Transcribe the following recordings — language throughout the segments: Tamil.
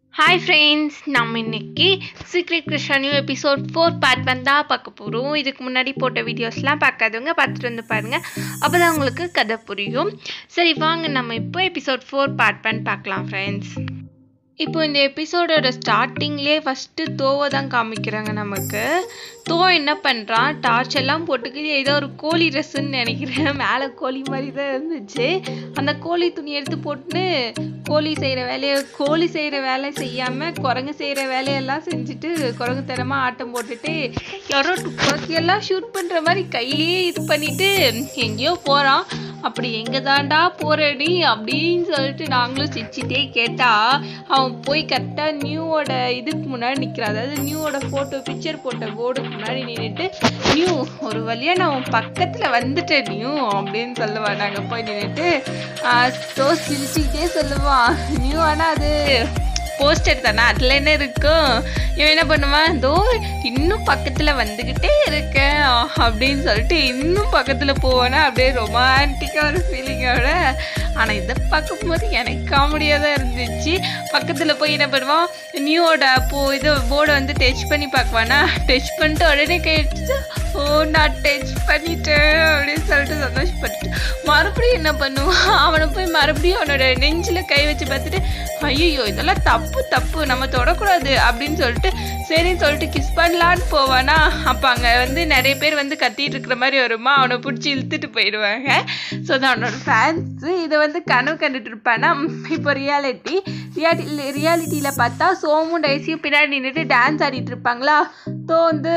ஹாய் ஃப்ரெண்ட்ஸ் நம்ம இன்னைக்கு secret Krishna new episode four part வந்தா பார்க்க போகிறோம் இதுக்கு முன்னாடி போட்ட வீடியோஸ்லாம் பார்க்காதவங்க பார்த்துட்டு வந்து பாருங்கள் அப்போ தான் உங்களுக்கு கதை புரியும் சரி வாங்க நம்ம இப்போ எபிசோட் ஃபோர் பார்ட் ஒன் பார்க்கலாம் ஃப்ரெண்ட்ஸ் இப்போ இந்த எபிசோடோட ஸ்டார்டிங்லேயே ஃபஸ்ட்டு தோவை தான் காமிக்கிறாங்க நமக்கு தோ என்ன பண்ணுறான் டார்ச் எல்லாம் போட்டுக்கிட்டு ஏதோ ஒரு கோழி ட்ரெஸ்ஸுன்னு நினைக்கிறேன் மேலே கோழி மாதிரி தான் இருந்துச்சு அந்த கோழி துணி எடுத்து போட்டுன்னு கோழி செய்கிற வேலையை கோழி செய்கிற வேலை செய்யாமல் குரங்கு செய்கிற வேலையெல்லாம் செஞ்சுட்டு குரங்கு தரமாக ஆட்டம் போட்டுட்டு யாரோ துப்பாக்கியெல்லாம் ஷூட் பண்ணுற மாதிரி கையிலேயே இது பண்ணிட்டு எங்கேயோ போகிறான் அப்படி எங்கே தாண்டா போறடி அப்படின்னு சொல்லிட்டு நாங்களும் சிரிச்சிட்டே கேட்டா அவன் போய் கரெக்டாக நியூவோட இதுக்கு முன்னாடி நிற்கிறான் அதாவது நியூவோட ஃபோட்டோ பிக்சர் போட்ட போர்டுக்கு முன்னாடி நின்றுட்டு நியூ ஒரு வழியா நான் உன் பக்கத்தில் வந்துட்டேன் நியூ அப்படின்னு சொல்லுவான் நாங்கள் போய் நின்றுட்டு ஸோ சிரிச்சுக்கிட்டே சொல்லுவான் நியூ ஆனால் அது போஸ்டர் தானே அதில் என்ன இருக்கும் இவன் என்ன பண்ணுவான் இதோ இன்னும் பக்கத்தில் வந்துக்கிட்டே இருக்கேன் அப்படின்னு சொல்லிட்டு இன்னும் பக்கத்தில் போவானா அப்படியே ரொமான்டிக்காக ஒரு ஃபீலிங்கோட ஆனால் இதை பார்க்கும்போது எனக்கு காமெடியாக தான் இருந்துச்சு பக்கத்தில் போய் என்ன பண்ணுவான் நியூவோட போ இது போர்டை வந்து டச் பண்ணி பார்க்குவானா டச் பண்ணிட்டு உடனே கேட்டு ஓ நான் டச் பண்ணிட்டேன் அப்படின்னு சொல்லிட்டு சந்தோஷப்பட்டுட்டு மறுபடியும் என்ன பண்ணுவான் அவனை போய் மறுபடியும் அவனோட நெஞ்சில் கை வச்சு பார்த்துட்டு ஐயோ இதெல்லாம் தப்பு தப்பு நம்ம தொடக்கூடாது அப்படின்னு சொல்லிட்டு சரின்னு சொல்லிட்டு கிஸ் பண்ணலான்னு போவானா அப்போ அங்கே வந்து நிறைய பேர் வந்து கத்திட்டு இருக்கிற மாதிரி வருமா அவனை பிடிச்சி இழுத்துட்டு போயிடுவாங்க ஸோ அது அவனோட ஃபேன்ஸு இதை வந்து கனவு கண்டுட்டு இருப்பானா இப்போ ரியாலிட்டி ரியாலிட்டி ரியாலிட்டியில் பார்த்தா சோமும் டைசியும் பின்னாடி நின்றுட்டு டான்ஸ் ஆடிட்டு இருப்பாங்களா தோ வந்து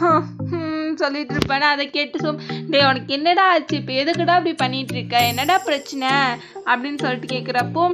சொல்லிட்டு இருப்பானா அதை கேட்டு சோம் டே உனக்கு என்னடா ஆச்சு இப்போ எதுக்குடா அப்படி பண்ணிட்டு இருக்க என்னடா பிரச்சனை அப்படின்னு சொல்லிட்டு கேட்குறப்போ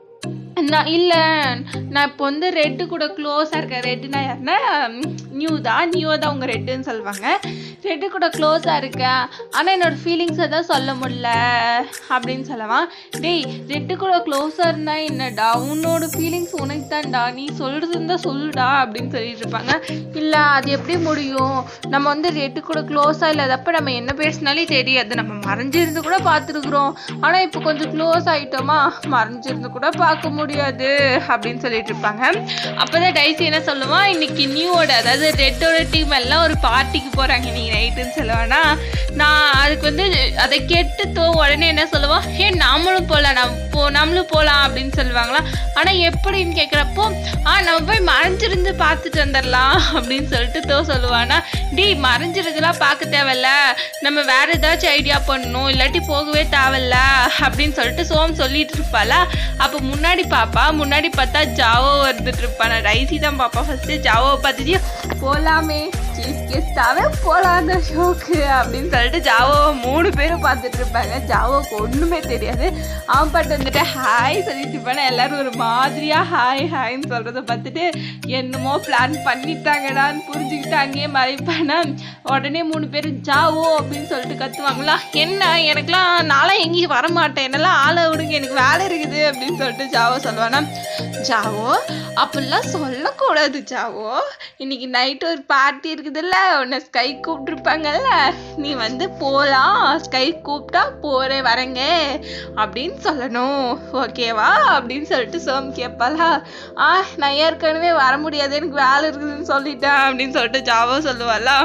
நான் இல்லை நான் இப்போ வந்து ரெட்டு கூட க்ளோஸாக இருக்கேன் ரெட்டுனா யாருன்னா நியூ தான் நியூ தான் உங்கள் ரெட்டுன்னு சொல்லுவாங்க ரெட்டு கூட க்ளோஸாக இருக்கேன் ஆனால் என்னோடய ஃபீலிங்ஸை தான் சொல்ல முடியல அப்படின்னு சொல்லலாம் டேய் ரெட்டு கூட க்ளோஸாக இருந்தால் என்னடா உன்னோட ஃபீலிங்ஸ் உனக்கு தான்டா நீ சொல்கிறது இருந்தால் சொல்லுடா அப்படின்னு சொல்லிட்டு இருப்பாங்க இல்லை அது எப்படி முடியும் நம்ம வந்து ரெட்டு கூட க்ளோஸாக இல்லாதப்ப நம்ம என்ன பேசினாலே தெரியாது நம்ம மறைஞ்சிருந்து கூட பார்த்துருக்குறோம் ஆனால் இப்போ கொஞ்சம் க்ளோஸ் ஆகிட்டோமா மறைஞ்சிருந்து கூட பார்க்க முடியாது அப்படின்னு சொல்லிட்டு இருப்பாங்க அப்போதான் டைசி என்ன சொல்லுவான் இன்னைக்கு நியூவோட அதாவது ரெட்டோட டீம் எல்லாம் ஒரு பார்ட்டிக்கு போகிறாங்க இன்னைக்கு நைட்டுன்னு சொல்லுவானா நான் அதுக்கு வந்து அதை கேட்டு தோ உடனே என்ன சொல்லுவான் ஏ நாமளும் போகலாம் நம்ம போ நம்மளும் போகலாம் அப்படின்னு சொல்லுவாங்களா ஆனால் எப்படின்னு கேட்குறப்போ ஆ நம்ம போய் மறைஞ்சிருந்து பார்த்துட்டு வந்துடலாம் அப்படின்னு சொல்லிட்டு தோ சொல்லுவானா டி மறைஞ்சிருந்துலாம் பார்க்க தேவையில்ல நம்ம வேற ஏதாச்சும் ஐடியா பண்ணணும் இல்லாட்டி போகவே தேவையில்ல அப்படின்னு சொல்லிட்டு சோம் சொல்லிட்டு இருப்பாளா அப்போ முன்னாடி பாப்பா முன்னாடி பார்த்தா ஜாவோ வந்துட்டு இருப்பான ரைசி தான் பாப்பா ஃபர்ஸ்ட் ஜாவோவை பார்த்துட்டு போகலாமே சீஃப் கெஸ்டாவே போகலாம் அந்த ஷோக்கு அப்படின்னு சொல்லிட்டு ஜாவோவை மூணு பேரும் பார்த்துட்டு இருப்பாங்க ஜாவோக்கு ஒன்றுமே தெரியாது அவன் பாட்டு வந்துட்டு ஹாய் சொல்லிட்டு இருப்பானே எல்லாரும் ஒரு மாதிரியா ஹாய் ஹாய்ன்னு சொல்கிறத பார்த்துட்டு என்னமோ பிளான் பண்ணிட்டாங்கடான்னு புரிஞ்சுக்கிட்டு அங்கேயே மறைப்பானா உடனே மூணு பேரும் ஜாவோ அப்படின்னு சொல்லிட்டு கத்துவாங்களா என்ன எனக்குலாம் நான்லாம் எங்கேயும் வரமாட்டேன் என்னெல்லாம் ஆளை விடுங்க எனக்கு வேலை இருக்குது அப்படின்னு சொல்லிட்டு ஜாவோ சொல்லுவானா ஜாவோ அப்படிலாம் சொல்லக்கூடாது ஜாவோ இன்னைக்கு நைட்டு ஒரு பார்ட்டி இருக்குதுல்ல உன்னை ஸ்கை கூப்பிட்டுருப்பாங்கல்ல நீ வந்து போகலாம் ஸ்கை கூப்பிட்டா போகிறேன் வரேங்க அப்படின்னு சொல்லணும் ஓகேவா அப்படின்னு சொல்லிட்டு சோம் கேட்பாளா ஆ நான் ஏற்கனவே வர முடியாது எனக்கு வேலை இருக்குதுன்னு சொல்லிட்டேன் அப்படின்னு சொல்லிட்டு ஜாவோ சொல்லுவாளா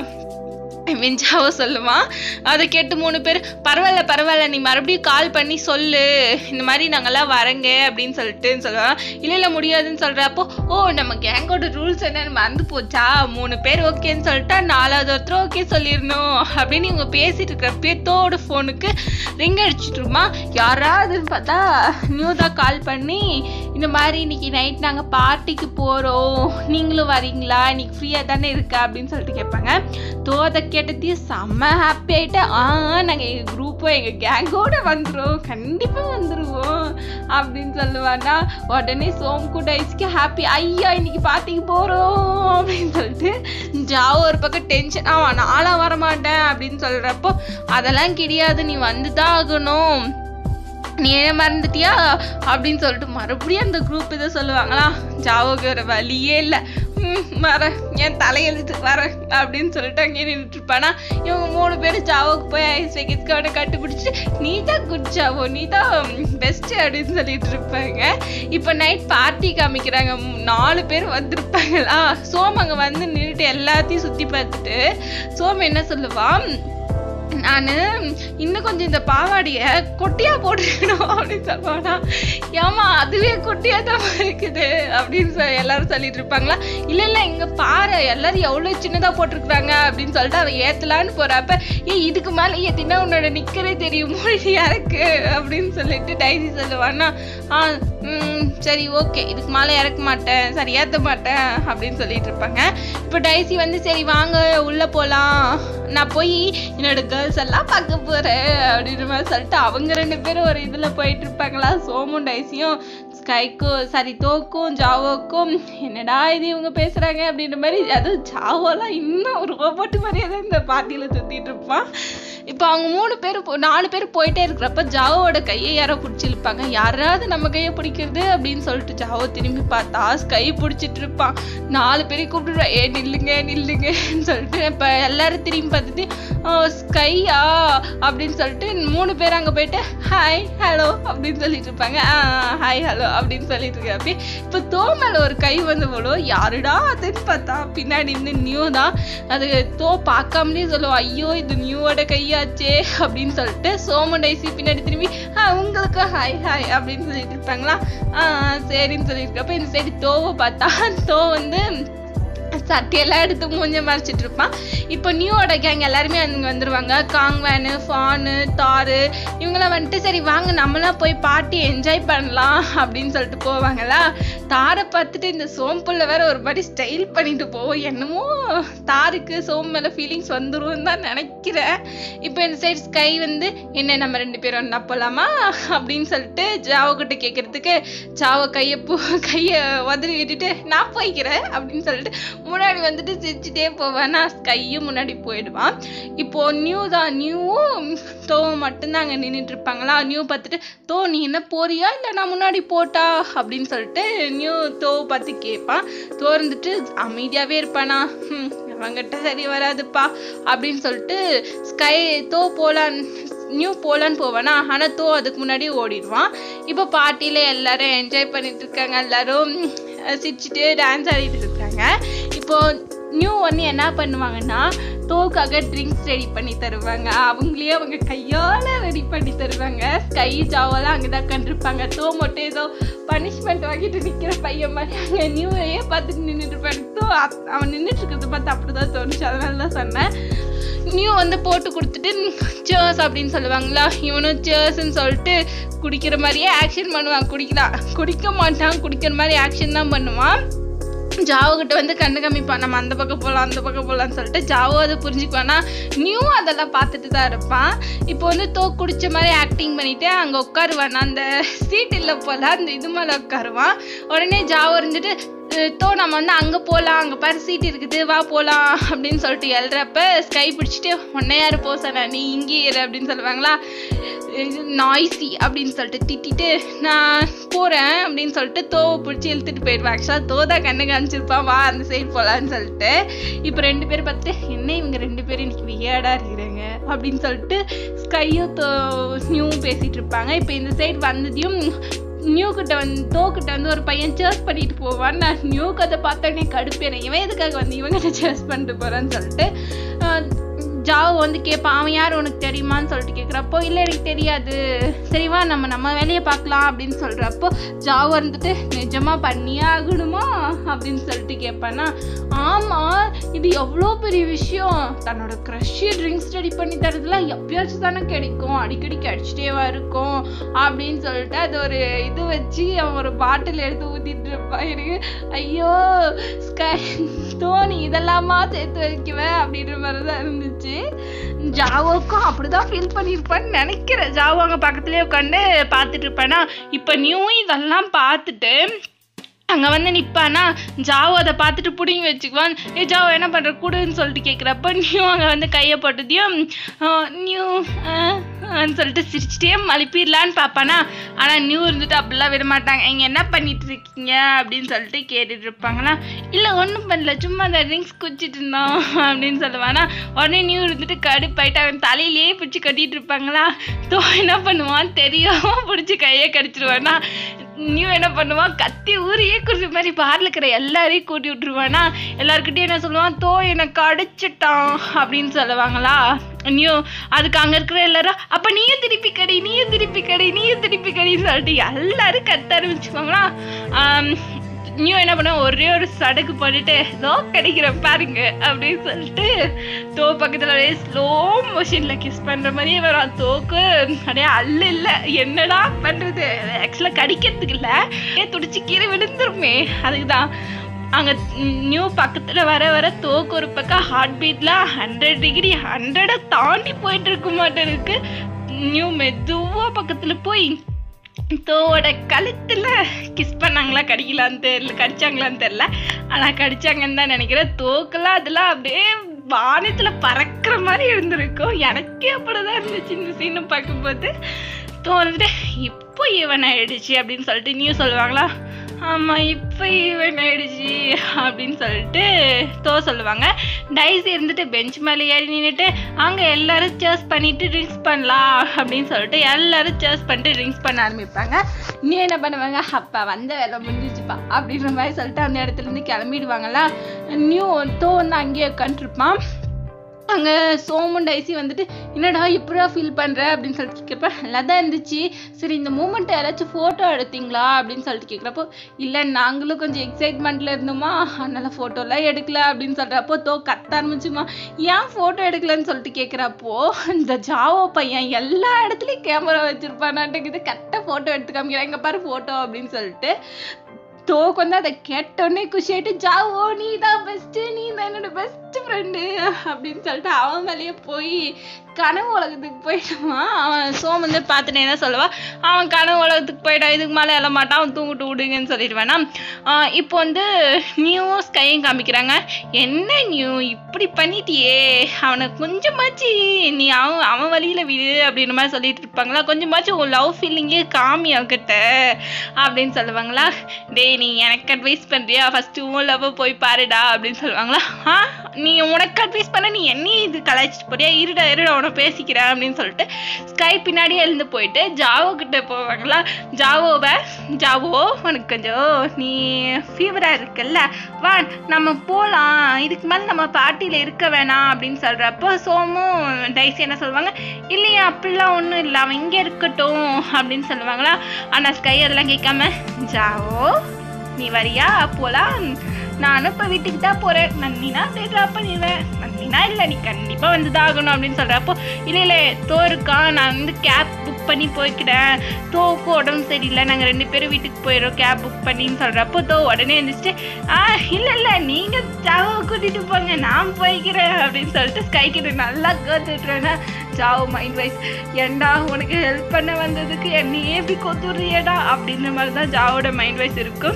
மிஞ்சாவோ சொல்லுவான் அதை கேட்டு மூணு பேர் பரவாயில்ல பரவாயில்ல நீ மறுபடியும் கால் பண்ணி சொல்லு இந்த மாதிரி நாங்கெல்லாம் வரங்க அப்படின்னு சொல்லிட்டு சொல்லுவான் இல்லை இல்லை முடியாதுன்னு சொல்கிறப்போ ஓ நம்ம கேங்கோட ரூல்ஸ் என்னன்னு மறந்து போச்சா மூணு பேர் ஓகேன்னு சொல்லிட்டா நாலாவது ஒருத்தர் ஓகே சொல்லிடணும் அப்படின்னு இவங்க பேசிட்டு இருக்கிறப்பே தோட ஃபோனுக்கு ரிங் அடிச்சுட்டுருமா யாராவதுன்னு பார்த்தா நியூ தான் கால் பண்ணி இந்த மாதிரி இன்னைக்கு நைட் நாங்கள் பார்ட்டிக்கு போகிறோம் நீங்களும் வரீங்களா இன்னைக்கு ஃப்ரீயாக தானே இருக்கா அப்படின்னு சொல்லிட்டு கேட்பாங்க தோதை கேட்டதையும் செம்ம ஹாப்பி ஆகிட்டு ஆ நாங்கள் எங்கள் குரூப்போ எங்கள் கேங்கோட வந்துடும் கண்டிப்பாக வந்துடுவோம் அப்படின்னு சொல்லுவானா உடனே சோம்கு டைஸ்க்கு ஹாப்பி ஐயா இன்னைக்கு பார்ட்டிக்கு போகிறோம் அப்படின்னு சொல்லிட்டு ஜாவோ ஒரு பக்கம் டென்ஷன் ஆமாம் நானும் வரமாட்டேன் அப்படின்னு சொல்கிறப்போ அதெல்லாம் கிடையாது நீ வந்து தான் ஆகணும் நீ என்ன மறந்துட்டியா அப்படின்னு சொல்லிட்டு மறுபடியும் அந்த குரூப் இதை சொல்லுவாங்களா ஜாவோக்கு வேற வழியே இல்லை வரேன் என் தலையெழுத்து வரேன் அப்படின்னு சொல்லிட்டு அங்கேயே நின்றுட்டு இருப்பானா இவங்க மூணு பேரும் ஜாவோக்கு போய் ஐஸ் வைக்கிறதுக்கு அவனை கட்டுப்பிடிச்சி நீ தான் குட் ஜாவோ நீ தான் பெஸ்ட் அப்படின்னு சொல்லிட்டு இருப்பாங்க இப்போ நைட் பார்ட்டி காமிக்கிறாங்க ம், நாலு பேர் வந்திருப்பாங்களா சோம் அங்கே வந்து நின்றுட்டு எல்லாத்தையும் சுற்றி பார்த்துட்டு சோம் என்ன சொல்லுவான் நான் இன்னும் கொஞ்சம் இந்த பாவாடைய கொட்டியா போட்டுக்கணும் அப்படின்னு சொல்லுவானா ஏமா அதுவே கொட்டியா தான் இருக்குது அப்படின்னு சொல்லி எல்லாரும் சொல்லிட்டு இருப்பாங்களா இல்ல இல்ல இங்க பாரு எல்லாரும் எவ்வளவு சின்னதா போட்டிருக்காங்க அப்படின்னு சொல்லிட்டு அவன் ஏத்தலான்னு போறப்ப ஏ இதுக்கு மேல ஏத்தினா உன்னோட நிக்கரே தெரியுமோ இறக்கு அப்படின்னு சொல்லிட்டு டைசி சொல்லுவானா ஆ ம், சரி ஓகே இதுக்கு மேலே இறக்க மாட்டேன் சரி ஏற்ற மாட்டேன் அப்படின்னு சொல்லிட்டு இருப்பாங்க இப்போ டைசி வந்து சரி வாங்க உள்ள போலாம் நான் போய் என்னோட கேர்ள்ஸ் எல்லாம் பார்க்க போறேன் அப்படின்ற மாதிரி சொல்லிட்டு அவங்க ரெண்டு பேரும் ஒரு இதுல போயிட்டு இருப்பாங்களா சோமும் டைசியும் ஸ்கைக்கும் சாரி தோக்கும் ஜாவோக்கும் என்னடா இது இவங்க பேசுறாங்க அப்படின்ற மாதிரி அதுவும் ஜாவோலாம் இன்னும் ஒரு ரோபோட் மாதிரியே தான் இந்த பார்ட்டியில சுத்திட்டு இருப்பான் இப்போ அவங்க மூணு பேர் போ- நாலு பேர் போயிட்டே இருக்கிறப்ப ஜாவோட கையை யாரோ பிடிச்சி இழுப்பாங்க யாராவது நம்ம கையை பிடிக்கிறது அப்படின்னு சொல்லிட்டு ஜாவோ திரும்பி பார்த்தா ஸ்கை பிடிச்சிட்டு இருப்பான் நாலு பேரையும் கூப்பிட்டு ஏ நில்லுங்க நில்லுங்கன்னு சொல்லிட்டு இப்போ எல்லாரும் திரும்பி பார்த்துட்டு ஸ்கையா அப்படின்னு சொல்லிட்டு மூணு பேர் அங்கே போயிட்டு ஹாய் ஹலோ அப்படின்னு சொல்லிட்டு இருப்பாங்க ஹாய் ஹலோ அப்படின்னு சொல்லிட்டு இருக்காப்பி இப்போ தோ மேல ஒரு கை வந்து போடும் யாருடா அதுன்னு பார்த்தா பின்னாடி இருந்து நியூ தான் அது தோ பார்க்காமலே சொல்லுவோம் ஐயோ இது நியூவோட கையாச்சே அப்படின்னு சொல்லிட்டு சோமன் டைசி பின்னாடி திரும்பி ஆ உங்களுக்கு ஹாய் ஹாய் அப்படின்னு சொல்லிட்டு இருப்பாங்களா ஆ ஆ, சரின்னு சொல்லியிருக்கப்ப இந்த சைடு தோவை பார்த்தா தோ வந்து சட்டையெல்லாம் எடுத்து மூஞ்ச மறைச்சிட்டு இருப்பான் இப்போ நியூவோட கேங் எல்லாருமே அங்கே வந்துருவாங்க காங்வேனு ஃபானு தாரு இவங்கெல்லாம் வந்துட்டு சரி வாங்க நம்மளாம் போய் பார்ட்டி என்ஜாய் பண்ணலாம் அப்படின்னு சொல்லிட்டு போவாங்களா தாரை பார்த்துட்டு இந்த சோம்புல வேற ஒரு மாதிரி ஸ்டைல் பண்ணிட்டு போவோம் என்னமோ தாருக்கு சோம் மேல ஃபீலிங்ஸ் வந்துரும் தான் நினைக்கிறேன் இப்போ இந்த சைடு ஸ்கை வந்து என்ன நம்ம ரெண்டு பேரும் ஒண்ணா போலாமா அப்படின்னு சொல்லிட்டு ஜாவோ கிட்ட கேட்கறதுக்கு ஜாவோ கையை பூ கையை உதறி விட்டுட்டு நான் போய்க்கிறேன் அப்படின்னு சொல்லிட்டு முன்னாடி வந்துட்டு சிரிச்சுட்டே போவேன் நான் கையும் முன்னாடி போயிடுவான் இப்போ நியூ தான் நியூவும் தோவும் மட்டும்தான் அங்கே நின்றுட்டு இருப்பாங்களா நியூ பார்த்துட்டு தோ நீ என்ன போறியா இல்லை நான் முன்னாடி போட்டா அப்படின்னு சொல்லிட்டு நியூ தோவை பார்த்து கேட்பான் தோ இருந்துட்டு அமைதியாவே இருப்பானா ஹம், அவங்கிட்ட சரி வராதுப்பா அப்படின்னு சொல்லிட்டு ஸ்கை தோ போலான் நியூ போலான்னு போவானா ஆனா தோ அதுக்கு முன்னாடி ஓடிடுவான் இப்போ பார்ட்டியில எல்லாரும் என்ஜாய் பண்ணிட்டு இருக்காங்க எல்லாரும் அஹ், சிரிச்சுட்டு டான்ஸ் ஆடிட்டு இருக்காங்க இப்போ நியூ ஒன்று என்ன பண்ணுவாங்கன்னா தோக்காக ட்ரிங்க்ஸ் ரெடி பண்ணி தருவாங்க அவங்களே அவங்க கையால ரெடி பண்ணி தருவாங்க ஸ்கை ஜாவெல்லாம் அங்கே தான் கண்டிருப்பாங்க தோ மட்டும் ஏதோ பனிஷ்மெண்ட் வாங்கிட்டு நிற்கிற பையன் மாதிரி அங்கே நியூவையே பார்த்துட்டு நின்றுட்டு இருப்பாங்க தோ அப்- அவன் நின்றுட்டு இருக்கிறத பார்த்து அப்படிதான் தோணுச்சு அதனால தான் சொன்னேன் நியூ வந்து போட்டு கொடுத்துட்டு சேர்ஸ் அப்படின்னு சொல்லுவாங்களா இவனும் சேர்ஸ்ன்னு சொல்லிட்டு குடிக்கிற மாதிரியே ஆக்ஷன் பண்ணுவான் குடிக்கலாம் குடிக்க மாட்டான் குடிக்கிற மாதிரி ஆக்ஷன் தான் பண்ணுவான் ஜாவோ கிட்ட வந்து கண்ணு காமிப்பான் நம்ம அந்த பக்கம் போகலாம் அந்த பக்கம் போகலாம்னு சொல்லிட்டு ஜாவோ அதை புரிஞ்சுக்குவானா நியூ அதெல்லாம் பார்த்துட்டு தான் இருப்பான் இப்போ வந்து தோ குடிச்ச மாதிரி ஆக்டிங் பண்ணிட்டு அங்கே உட்காருவான் அந்த சீட் இல்லை போல அந்த இது மேலே உட்காருவான் உடனே ஜாவோ இருந்துட்டு "அஹ், தோ நம்ம வந்து அங்கே போகலாம் அங்கே பாரு சீட் இருக்குது வா போகலாம் அப்படின்னு சொல்லிட்டு எழுறப்ப ஸ்கை பிடிச்சிட்டு உன்னை யாரு போ சொன்னா நீ இங்கே இரு அப்படின்னு சொல்லுவாங்களா நாய்ஸி அப்படின்னு சொல்லிட்டு திட்டிட்டு நான் போகிறேன் அப்படின்னு சொல்லிட்டு தோவை பிடிச்சி இழுத்துட்டு போயிடுவேன் ஆக்சுவலாக தோதா கண்ணு காமிச்சிருப்பான் வா அந்த சைடு போகலான்னு சொல்லிட்டு இப்போ ரெண்டு பேரும் பார்த்துட்டு என்ன இவங்க ரெண்டு பேரும் இன்னைக்கு வியர்டாக இருக்கிறாங்க அப்படின்னு சொல்லிட்டு ஸ்கையும் தோ நியூவும் பேசிட்டு இருப்பாங்க இப்போ இந்த சைடு வந்ததையும் நியூ கிட்ட வந்து தோ கிட்ட வந்து ஒரு பையன் சேர்ஸ் பண்ணிட்டு போவான் நான் நியூ கதை பார்த்தோன்னே கடுப்பேறேன் இவன் எதுக்காக வந்து இவங்க சேர்ஸ் பண்ணிட்டு போறான்னு சொல்லிட்டு ஆஹ், ஜாவ் வந்து கேட்பான் அவன் யார் உனக்கு தெரியுமான்னு சொல்லிட்டு கேட்குறப்போ இல்லை எனக்கு தெரியாது சரிவா நம்ம நம்ம வேலையை பார்க்கலாம் அப்படின்னு சொல்கிறப்போ ஜாவ் வந்துட்டு நிஜமா பண்ணியே ஆகணுமா அப்படின்னு சொல்லிட்டு கேட்பானா ஆமாம் இது எவ்வளோ பெரிய விஷயம் தன்னோட க்ரஷ்ஷு ட்ரிங்க்ஸ் ரெடி பண்ணி தரதுலாம் எப்பயாச்சும் தானே கிடைக்கும் அடிக்கடி கிடைச்சிட்டேவா இருக்கும் அப்படின்னு சொல்லிட்டு அது ஒரு இது வச்சு அவன் ஒரு பாட்டில் எடுத்து ஊற்றிட்டு இருப்பான் எனக்கு ஐயோ ஸ்கை தோனி இதெல்லாமா சேர்த்து வைக்குவேன் அப்படின்ற மாதிரி தான் இருந்துச்சு ஜாவோக்கும் அப்படிதான் ஃபீல் பண்ணியிருப்பான்னு நினைக்கிறேன் ஜாவோ அங்கே பக்கத்துலேயே உட்காந்து பார்த்துட்டு இருப்பேனா இப்போ நியூ இதெல்லாம் பார்த்துட்டு அங்கே வந்து நிற்பானா ஜாவோ அதை பார்த்துட்டு பிடிங்கி வச்சுக்குவான் ஏ ஜாவோ என்ன பண்ணுற கூடுன்னு சொல்லிட்டு கேட்குறப்ப நியூ அங்கே வந்து கையை போட்டதையும் நியூ சொல்லிட்டு சிரிச்சிட்டே மழுப்பிடலான்னு பார்ப்பானா ஆனால் நியூ இருந்துட்டு அப்படிலாம் விட மாட்டாங்க இங்கே என்ன பண்ணிட்டு இருக்கீங்க அப்படின்னு சொல்லிட்டு கேட்டுட்டு இருப்பாங்களா இல்லை ஒன்றும் பண்ணல சும்மா அந்த ரிங்ஸ் குச்சிட்டு இருந்தோம் அப்படின்னு சொல்லுவானா உடனே நியூ இருந்துட்டு கடுப்பாயிட்டு அவன் தலையிலேயே பிடிச்சி கட்டிட்டு இருப்பாங்களா தோ என்ன பண்ணுவான் தெரியாம பிடிச்சி கையை கடிச்சிருவானா நியூ என்ன பண்ணுவான் கத்தி ஊரையே குடிச்ச மாதிரி பார்ல இருக்கிற எல்லாரையும் கூட்டி விட்டுருவானா எல்லாருக்கிட்டையும் என்ன சொல்லுவான் தோ எனக்கு அடிச்சிட்டான் அப்படின்னு சொல்லுவாங்களா நியூ அதுக்கு அங்க இருக்கிற எல்லாரும் அப்ப நீயும் திருப்பி கடி நீயும் திருப்பி கடி நீயும் திருப்பி கடின்னு சொல்லிட்டு எல்லாரும் கத்த ஆரம்பிச்சுப்பாங்களா ஆம், நியூ என்ன பண்ண ஒரே ஒரு சடக்கு போட்டுட்டு லோ கிடைக்கிற பாருங்க அப்படின்னு சொல்லிட்டு தோ பக்கத்துல அப்படியே ஸ்லோ மோஷன்ல கிஸ் பண்ற மாதிரியே வரும் தோக்கு அப்படியே அல்ல இல்ல என்னடா பண்றது ஆக்சுவலா கடிக்கிறதுக்கு இல்ல ஏ துடிச்சு கீழே விழுந்துருமே அதுக்குதான் அங்க நியூ பக்கத்துல வர வர தோக்கு ஒரு பக்கம் ஹார்ட் பீட்ல ஹண்ட்ரட் டிகிரி ஹண்ட்ரட தாண்டி போயிட்டு இருக்க மாட்டேருக்கு நியூ மெதுவா பக்கத்துல போய் தோவோட கழுத்துல கிஸ் பண்ணாங்களா கடிக்கலான்னு தெரியல கடிச்சாங்களான்னு தெரியல ஆனா கடிச்சாங்கன்னு தான் நினைக்கிறேன் தோக்கெல்லாம் அதெல்லாம் அப்படியே வானத்துல பறக்கிற மாதிரி இருந்திருக்கும் எனக்கே அப்படிதான் இருந்துச்சு இந்த சீனை பார்க்கும்போது தோணுது இப்போ இவன் ஆயிடுச்சு அப்படின்னு சொல்லிட்டு நியூ சொல்லுவாங்களா ஆமா இப்போ ஈவெண்ட் ஆயிடுச்சு அப்படின்னு சொல்லிட்டு தோ சொல்லுவாங்க டைஸ் இருந்துட்டு பெஞ்ச் மேலே ஏறி நின்றுட்டு அங்கே எல்லாரும் சேர்ஸ் பண்ணிட்டு ட்ரிங்க்ஸ் பண்ணலாம் அப்படின்னு சொல்லிட்டு எல்லாரும் சேர்ஸ் பண்ணிட்டு ட்ரிங்க்ஸ் பண்ண ஆரம்பிப்பாங்க நீ என்ன பண்ணுவாங்க அப்பா வந்த வேலை முடிஞ்சிச்சுப்பா அப்படின்ற மாதிரி சொல்லிட்டு அந்த இடத்துல இருந்து கிளம்பிடுவாங்களா நியூ தோ வந்து அங்கேயே உட்காந்துருப்பான் அங்கே சோமன் டைசி வந்துட்டு என்னடா இப்படா ஃபீல் பண்ணுற அப்படின்னு சொல்லிட்டு கேட்குறப்ப நல்லா தான் இருந்துச்சு சரி இந்த மூமெண்ட்டை யாராச்சும் ஃபோட்டோ எடுத்தீங்களா அப்படின்னு சொல்லிட்டு கேட்குறப்போ இல்லை நாங்களும் கொஞ்சம் எக்ஸைட்மெண்ட்டில் இருந்தோமா அதனால் ஃபோட்டோலாம் எடுக்கல அப்படின்னு சொல்கிறப்போ தோ கத்த ஆரம்பிச்சுமா ஏன் ஃபோட்டோ எடுக்கலன்னு சொல்லிட்டு கேட்குறப்போ இந்த ஜாவோ பையன் எல்லா இடத்துலையும் கேமரா வச்சுருப்பானாட்டுக்குது கரெக்டாக ஃபோட்டோ எடுத்து காமிக்கிறான் இங்கே பாரு ஃபோட்டோ அப்படின்னு சொல்லிட்டு தோக்கு வந்து அதை கேட்டோடனே குஷியாயிட்டு ஜாவோ நீ தான் பெஸ்ட்டு நீ தான் என்னோட பெஸ்ட் ஃப்ரெண்டு அப்படின்னு சொல்லிட்டு அவன் மேலேயே போய் கனவு உலகத்துக்கு போயிட்டான் அவன் சோம் வந்து பார்த்துட்டே தான் சொல்லுவான் அவன் கனவு உலகத்துக்கு போயிட்டான் இதுக்கு மேலே எழ மாட்டான் அவன் தூங்கிட்டு விடுங்கன்னு சொல்லிடுவானா ஆஹ் இப்போ வந்து நியூ ஸ்கையும் காமிக்கிறாங்க என்ன நியூ இப்படி பண்ணிட்டியே அவனை கொஞ்சமாச்சு நீ அவன் அவன் வழியில விடு அப்படின்ற மாதிரி சொல்லிட்டு இருப்பாங்களா கொஞ்சமாச்சும் உன் லவ் ஃபீலிங்கே காமி அவகிட்ட அப்படின்னு சொல்லுவாங்களா டேய் நீ எனக்கு அட்வைஸ் பண்றியா ஃபர்ஸ்ட் உன் லவ் போய் பாருடா அப்படின்னு சொல்லுவாங்களா ஆ நீ உனக்கு அட்வைஸ் பண்ண நீ என்னையும் இது கலாய்ச்சிட்டு போறியா இருடா இருடா உன பேசிக்கிறேன் அப்படின்னு சொல்லிட்டு ஸ்கை பின்னாடி எழுந்து போயிட்டு ஜாவோ கிட்ட போவாங்களா ஜாவோவை ஜாவோ உனக்கு கொஞ்சம் நீ ஃபீவரா இருக்குல்ல வா நம்ம போலாம் இதுக்கு மேல நம்ம பார்ட்டியில இருக்க வேணாம் அப்படின்னு சொல்றப்போ சோமும் டைசி என்ன சொல்லுவாங்க இல்லையா அப்படிலாம் ஒன்றும் இல்லை அவன் இங்கே இருக்கட்டும் அப்படின்னு சொல்லுவாங்களா ஆனால் ஸ்கை அதெல்லாம் கேட்காம ஜாவோ நீ வரியா போலாம் நானும் இப்போ வீட்டுக்கு தான் போகிறேன் நந்தினா அப்படியே ட்ராப் பண்ணிடுவேன் நந்தினா இல்லை நீ கண்டிப்பாக வந்து தான் ஆகணும் அப்படின்னு சொல்கிறப்போ இல்லை இல்லை தோ இருக்கான் நான் வந்து கேப் புக் பண்ணி போய்க்கிறேன் தோக்கு உடம்பு சரியில்லை நாங்கள் ரெண்டு பேரும் வீட்டுக்கு போயிடுறோம் கேப் புக் பண்ணின்னு சொல்கிறப்போ தோ உடனே எழுந்திரிச்சிட்டு ஆ இல்லை இல்லை நீங்கள் ஜாவை கூட்டிகிட்டு போங்க நான் போய்க்கிறேன் அப்படின்னு சொல்லிட்டு ஸ்கை கிட்ட நல்லா கேட்டுட்றேன்னா ஜாவோ மைண்ட் வைஸ் ஏண்டா உனக்கு ஹெல்ப் பண்ண வந்ததுக்கு என்னையே இப்படி கொத்துறியடா அப்படின்ற மாதிரி தான் ஜாவோட மைண்ட் வைஸ் இருக்கும்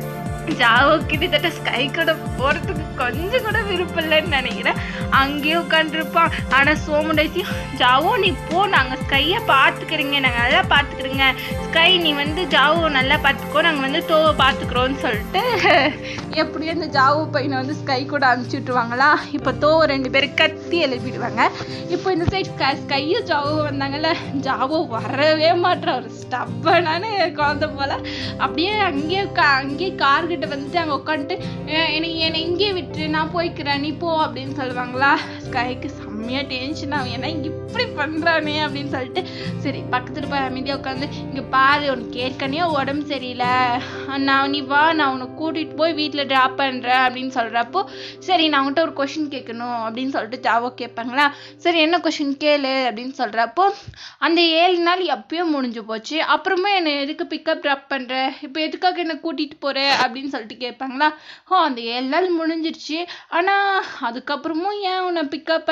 ஜாவோ கிட்டத்தட்ட ஸ்கை கூட போகிறதுக்கு கொஞ்சம் கூட விருப்பம் இல்லைன்னு நினைக்கிறேன் அங்கேயே உட்காந்துருப்பான் ஆனால் சோமுடைசி ஜாவோ நீ போ நாங்கள் ஸ்கையை பார்த்துக்கிறீங்க நாங்கள் நல்லா பார்த்துக்கிறோங்க ஸ்கை நீ வந்து ஜாவோ நல்லா பார்த்துக்கோ நாங்கள் வந்து தோவை பார்த்துக்குறோன்னு சொல்லிட்டு எப்படியும் இந்த ஜாவோ பையனை வந்து ஸ்கை கூட அனுப்பிச்சி விட்ருவாங்களா இப்போ தோவை ரெண்டு பேரும் கத்தி எழுப்பிடுவாங்க இப்போ இந்த சைட் ஸ்கை ஸ்கையும் ஜாவோ வந்தாங்கல்ல ஜாவோ வரவே மாட்டேன் ஒரு ஸ்டப்பனான குழந்தை போல அப்படியே அங்கேயே உக்கா அங்கேயே கார் கிட்ட வந்துட்டு அங்கே உட்காந்துட்டு என்னை என்னை இங்கேயே விட்டுரு நான் போய்க்கிறேன் நீ போ அப்படின்னு சொல்லுவாங்களா ஸ்கைக்கு செம்மையாக டென்ஷன் ஆகும் ஏன்னா இங்கே இப்படி பண்ணுறானே அப்படின்னு சொல்லிட்டு சரி பக்கத்தில் போய் அமைதியாக உட்காந்து இங்கே பாரு உனக்கு ஏற்கனவே உடம்பு சரியில்லை நான் நீ வா நான் உன்னை கூட்டிகிட்டு போய் வீட்டில் ட்ராப் பண்ணுறேன் அப்படின்னு சொல்கிறப்போ சரி நான் உன்கிட்ட ஒரு கொஷின் கேட்கணும் அப்படின்னு சொல்லிட்டு ஜாவோ கேட்பாங்களா சரி என்ன கொஷின் கேளு அப்படின்னு சொல்கிறப்போ அந்த ஏழு நாள் எப்பயோ முடிஞ்சு போச்சு அப்புறமா என்னை எதுக்கு பிக்கப் ட்ராப் பண்ணுற இப்போ எதுக்காக என்னை கூட்டிகிட்டு போகிற அப்படின்னு சொல்லிட்டு கேட்பாங்களா ஓ அந்த ஏழு நாள் முடிஞ்சிருச்சு ஆனால் அதுக்கப்புறமும் ஏன் உன்னை பிக்கப் பண்ணுற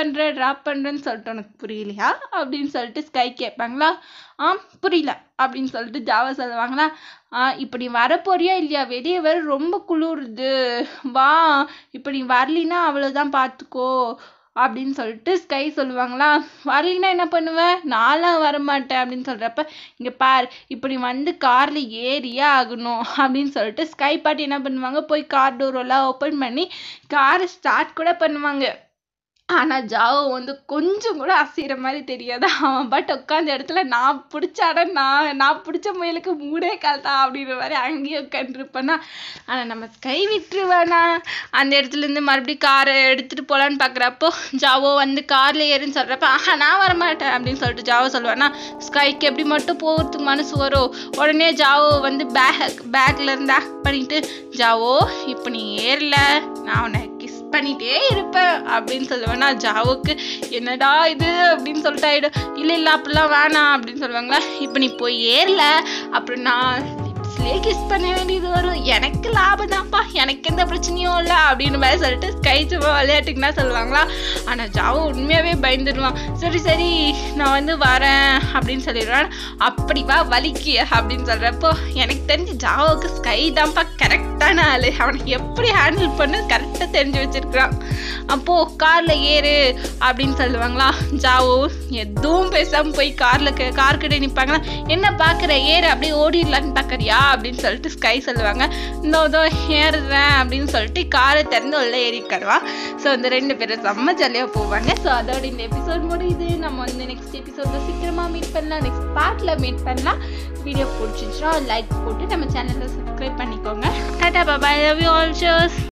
ட்ராப் பண்ணுறேன்னு சொல்லிட்டு உனக்கு புரியலையா அப்படின்னு சொல்லிட்டு ஸ்கை கேட்பாங்களா ஆ புரியல அப்படின்னு சொல்லிட்டு ஜாவா சொல்லுவாங்களா ஆ இப்போ நீ வரப்போறியா இல்லையா வெளியே வேற ரொம்ப குளிருது வா இப்போ நீ வரலினா அவ்வளோதான் பார்த்துக்கோ அப்படின்னு சொல்லிட்டு ஸ்கை சொல்லுவாங்களா வரலினா என்ன பண்ணுவேன் நான்லாம் வரமாட்டேன் அப்படின்னு சொல்கிறப்ப இங்கே பார் இப்போ நீ வந்து காரில் ஏறியே ஆகணும் அப்படின்னு சொல்லிட்டு ஸ்கை பாட்டி என்ன பண்ணுவாங்க போய் கார் டோரெல்லாம் ஓப்பன் பண்ணி காரை ஸ்டார்ட் கூட பண்ணுவாங்க ஆனால் ஜாவோ வந்து கொஞ்சம் கூட அசைகிற மாதிரி தெரியாது அவன் பட் உட்காந்த இடத்துல நான் பிடிச்ச இடம் நான் நான் பிடிச்ச முயலுக்கு மூடே கால்தான் அப்படின்ற மாதிரி அங்கேயே உட்காந்துருப்பேனா ஆனால் நம்ம கை விட்டுருவேனா அந்த இடத்துலேருந்து மறுபடியும் காரை எடுத்துகிட்டு போகலான்னு பார்க்குறப்போ ஜாவோ வந்து காரில் ஏறுன்னு சொல்கிறப்ப ஆஹா நான் வரமாட்டேன் அப்படின்னு சொல்லிட்டு ஜாவோ சொல்லுவேன்னா ஸ்கைக்கு எப்படி மட்டும் போகிறதுக்கு மனசு வரும் உடனே ஜாவோ வந்து பேக் பேக்கில் இருந்து ஆக்ட் பண்ணிட்டு ஜாவோ இப்போ நீ ஏறல நான் உன்னை கிஸ் பண்ணிட்டே இருப்பேன் அப்படின்னு சொல்லுவேன்னா ஜாவோக்கு என்னடா இது அப்படின்னு சொல்லிட்டு ஆயிடும் இல்லை இல்லை அப்படிலாம் வேணாம் அப்படின்னு சொல்லுவாங்களா இப்போ நீ போய் ஏறல அப்புறம் நான் லிப்ஸ்லேயே கிஸ் பண்ண வேண்டியது வரும் எனக்கு லாபம் தான்ப்பா எனக்கு எந்த பிரச்சனையும் இல்லை அப்படின்னு மாதிரி சொல்லிட்டு கை சும்மா விளையாட்டுக்குன்னா சொல்லுவாங்களா ஆனால் ஜாவோ உண்மையாகவே பயந்துடுவான் சரி சரி நான் வந்து வரேன் அப்படின்னு சொல்லிடுவான் அப்படி வா வலிக்கு அப்படின்னு சொல்கிறப்போ எனக்கு தெரிஞ்சு ஜாவோக்கு ஸ்கை தான்ப்பா கரெக்டான ஆள் அவனை எப்படி ஹேண்டில் பண்ணு கரெக்டாக தெரிஞ்சு வச்சிருக்கிறான் அப்போது காரில் ஏறு அப்படின்னு சொல்லுவாங்களா ஜாவோ எதுவும் பேசாமல் போய் காரில் கார் கிட்ட நிற்பாங்களா என்ன பார்க்குற ஏறு அப்படியே ஓடிடலான்னு பார்க்குறியா அப்படின்னு சொல்லிட்டு ஸ்கை சொல்லுவாங்க இந்த இதோ ஏறுறேன் அப்படின்னு சொல்லிட்டு காரை திறந்து உள்ள ஏறி உட்காருவான் ஸோ இந்த ரெண்டு பேரும் செம்ம ஜாலியாக போவாங்க ஸோ அதோட இந்த எபிசோட் முடியுது நம்ம வந்து நெக்ஸ்ட் எபிசோடில் சீக்கிரமாக மீட் பண்ணலாம் நெக்ஸ்ட் பார்ட்டில் மீட் பண்ணலாம் வீடியோ பிடிச்சிச்சுன்னா லைக் போட்டு நம்ம சேனலை சப்ஸ்கிரைப் பண்ணிக்கோங்க டாடா பாபாய் லவ் யூ ஆல்